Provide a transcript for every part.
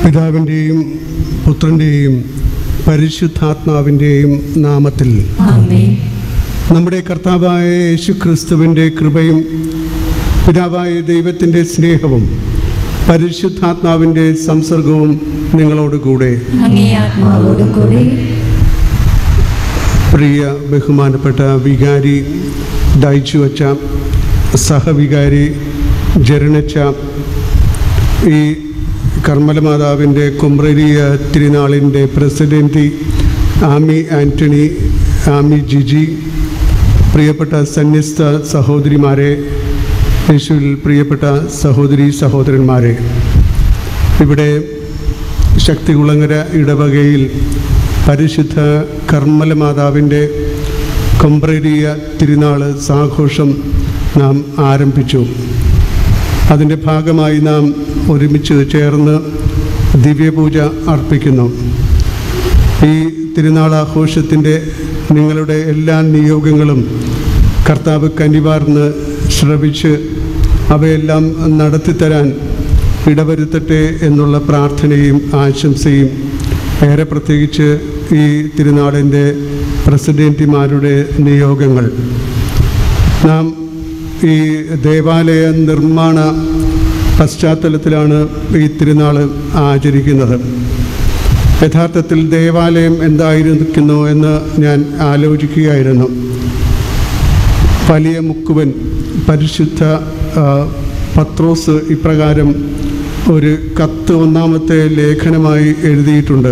പിതാവിൻ്റെയും പുത്രൻ്റെയും പരിശുദ്ധാത്മാവിൻ്റെയും നാമത്തിൽ ആമേൻ നമ്മുടെ കർത്താവായ യേശു ക്രിസ്തുവിൻ്റെ കൃപയും പിതാവായ ദൈവത്തിൻ്റെ സ്നേഹവും പരിശുദ്ധാത്മാവിൻ്റെ സംസർഗവും നിങ്ങളോടുകൂടെ അങ്ങേ ആത്മാവോടും കൂടെ പ്രിയ ബഹുമാനപ്പെട്ട വികാരി ദയച്ചു വച്ച സഹവികാരി ജരണച്ച ഈ കർമ്മലമാതാവിൻ്റെ കുമ്രരിയ തിരുനാളിൻ്റെ പ്രസിഡൻറ്റ് ആമി ആൻ്റണി ആമി ജിജി പ്രിയപ്പെട്ട സന്യസ്ത സഹോദരിമാരെ യേശുവിൽ പ്രിയപ്പെട്ട സഹോദരി സഹോദരന്മാരെ ഇവിടെ ശക്തികുളങ്ങര ഇടവകയിൽ പരിശുദ്ധ കർമ്മല മാതാവിൻ്റെ കൊമ്പ്രരിയ തിരുനാൾ സാഘോഷം നാം ആരംഭിച്ചു അതിൻ്റെ ഭാഗമായി നാം ഒരുമിച്ച് ചേർന്ന് ദിവ്യപൂജ അർപ്പിക്കുന്നു ഈ തിരുനാൾ ആഘോഷത്തിൻ്റെ നിങ്ങളുടെ എല്ലാ നിയോഗങ്ങളും കർത്താവ് കനിവാർന്ന് ശ്രവിച്ച് അവയെല്ലാം നടത്തിത്തരാൻ ഇടവരുത്തട്ടെ എന്നുള്ള പ്രാർത്ഥനയും ആശംസയും ഏറെ പ്രത്യേകിച്ച് ഈ തിരുനാളിൻ്റെ പ്രസിഡൻറ്റിമാരുടെ നിയോഗങ്ങൾ നാം ഈ ദേവാലയ നിർമ്മാണ പശ്ചാത്തലത്തിലാണ് ഈ തിരുനാൾ ആചരിക്കുന്നത് യഥാർത്ഥത്തിൽ ദേവാലയം എന്തായിരിക്കുന്നു എന്ന് ഞാൻ ആലോചിക്കുകയായിരുന്നു വലിയ മുക്കുവൻ പരിശുദ്ധ ആ, പത്രോസ് ഇപ്രകാരം ഒരു കത്ത് ഒന്നാമത്തെ ലേഖനമായി എഴുതിയിട്ടുണ്ട്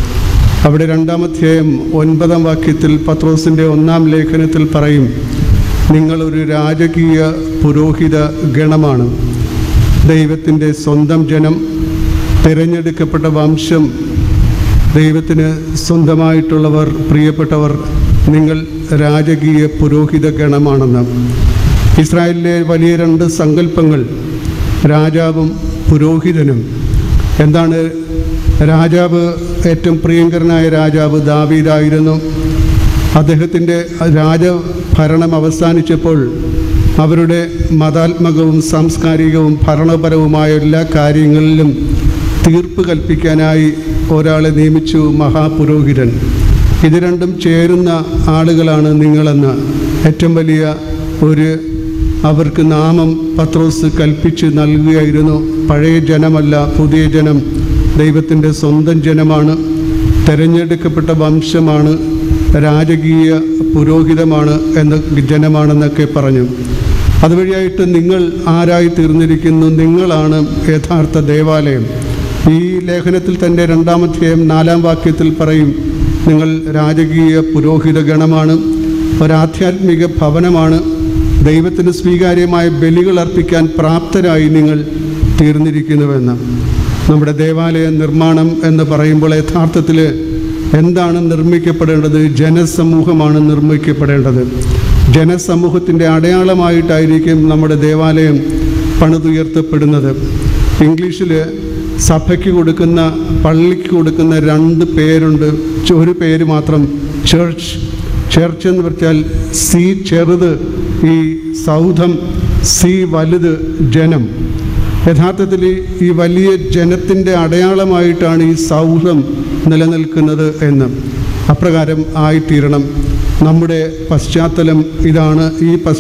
അവിടെ രണ്ടാമധ്യായം ഒൻപതാം വാക്യത്തിൽ പത്രോസിൻ്റെ ഒന്നാം ലേഖനത്തിൽ പറയും നിങ്ങളൊരു രാജകീയ പുരോഹിത ഗണമാണ് ദൈവത്തിൻ്റെ സ്വന്തം ജനം തിരഞ്ഞെടുക്കപ്പെട്ട വംശം ദൈവത്തിന് സ്വന്തമായിട്ടുള്ളവർ പ്രിയപ്പെട്ടവർ നിങ്ങൾ രാജകീയ പുരോഹിത ഗണമാണെന്ന് ഇസ്രായേലിലെ വലിയ രണ്ട് സങ്കല്പങ്ങൾ രാജാവും പുരോഹിതനും എന്താണ് രാജാവ് ഏറ്റവും പ്രിയങ്കരനായ രാജാവ് ദാവീദായിരുന്നു അദ്ദേഹത്തിൻ്റെ രാജഭരണം അവസാനിച്ചപ്പോൾ അവരുടെ മതാത്മകവും സാംസ്കാരികവും ഭരണപരവുമായ എല്ലാ കാര്യങ്ങളിലും തീർപ്പ് കൽപ്പിക്കാനായി ഒരാളെ നിയമിച്ചു മഹാപുരോഹിതൻ ഇത് രണ്ടും ചേരുന്ന ആളുകളാണ് നിങ്ങളെന്ന് ഏറ്റവും വലിയ ഒരു അവർക്ക് നാമം പത്രോസ് കൽപ്പിച്ച് നൽകുകയായിരുന്നു പഴയ ജനമല്ല പുതിയ ജനം ദൈവത്തിൻ്റെ സ്വന്തം ജനമാണ് തിരഞ്ഞെടുക്കപ്പെട്ട വംശമാണ് രാജകീയ പുരോഹിതമാണ് എന്ന ജനമാണെന്നൊക്കെ പറഞ്ഞു അതുവഴിയായിട്ട് നിങ്ങൾ ആരായി തീർന്നിരിക്കുന്നു നിങ്ങളാണ് യഥാർത്ഥ ദേവാലയം ഈ ലേഖനത്തിൽ തന്നെ രണ്ടാമധ്യായം നാലാം വാക്യത്തിൽ പറയും നിങ്ങൾ രാജകീയ പുരോഹിത ഗണമാണ് ഒരാധ്യാത്മിക ഭവനമാണ് ദൈവത്തിന് സ്വീകാര്യമായ ബലികൾ അർപ്പിക്കാൻ പ്രാപ്തരായി നിങ്ങൾ തീർന്നിരിക്കുന്നുവെന്ന് നമ്മുടെ ദേവാലയ നിർമ്മാണം എന്ന് പറയുമ്പോൾ യഥാർത്ഥത്തിൽ എന്താണ് നിർമ്മിക്കപ്പെടേണ്ടത് ജനസമൂഹമാണ് നിർമ്മിക്കപ്പെടേണ്ടത് ജനസമൂഹത്തിൻ്റെ അടയാളമായിട്ടായിരിക്കും നമ്മുടെ ദേവാലയം പണിതുയർത്തപ്പെടുന്നത് ഇംഗ്ലീഷിൽ സഭയ്ക്ക് കൊടുക്കുന്ന പള്ളിക്ക് കൊടുക്കുന്ന രണ്ട് പേരുണ്ട് ഒരു പേര് മാത്രം ചേർച്ച് ചേർച്ച് എന്ന് വെച്ചാൽ സി ചെറുത് ഈ സൗധം സി വലുത് ജനം യഥാർത്ഥത്തിൽ ഈ വലിയ ജനത്തിൻ്റെ അടയാളമായിട്ടാണ് ഈ സൗഹൃദം നിലനിൽക്കുന്നത് എന്ന് അപ്രകാരം ആയിത്തീരണം നമ്മുടെ പശ്ചാത്തലം ഇതാണ് ഈ പശ്ചാത്തലം